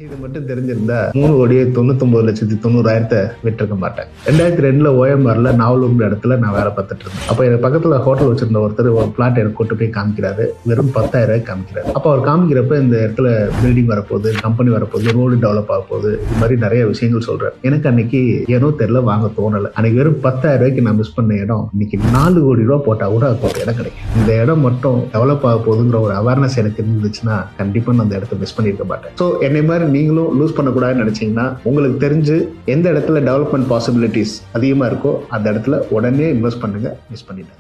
இது மட்டும் தெரிஞ்சிருந்தா மூணு கோடியே தொண்ணூத்தொன்பது லட்சத்தி தொண்ணூறாயிரத்தை விட்டிருக்க மாட்டேன் ரெண்டாயிரத்தி ரெண்டுல ஓஎம்ஆர்ல நாவலூர் இடத்துல நான் வேலை பார்த்துட்டு இருந்தேன் அப்ப எனக்கு பக்கத்துல ஹோட்டல் வச்சிருந்த ஒருத்தர் ஒரு பிளாட் எனக்கு கூட்டு போய் காமிக்கிறாரு வெறும் பத்தாயிரம் ரூபாய் காமிக்கிறாரு அப்ப அவர் காமிக்கிறப்ப இந்த இடத்துல பில்டிங் வரப்போகுது கம்பெனி வரப்போகுது ரோடு டெவலப் ஆக போகுது இது மாதிரி நிறைய விஷயங்கள் சொல்றாரு எனக்கு அன்னைக்கு ஏனோ தெரியல வாங்க தோணல அன்னைக்கு வெறும் பத்தாயிரம் ரூபாய்க்கு நான் மிஸ் பண்ண இடம் இன்னைக்கு நாலு கோடி ரூபாய் போட்டா கூட அது ஒரு இடம் கிடைக்கும் இந்த இடம் மட்டும் டெவலப் ஆக போகுதுங்கிற ஒரு அவேர்னஸ் எனக்கு இருந்துச்சுன்னா கண்டிப்பா நான் அந்த இடத்த மிஸ் பண்ணியிருக்க மாட்டேன் ஸோ என்னை மாதிரி நீங்களும் லூஸ் பண்ணக்கூடாதுன்னு நினைச்சீங்கன்னா உங்களுக்கு தெரிஞ்சு எந்த இடத்துல டெவலப்மெண்ட் பாசிபிலிட்டிஸ் அதிகமா இருக்கோ அந்த இடத்துல உடனே இன்வெஸ்ட் பண்ணுங்க மிஸ் பண்ணிட்டேன்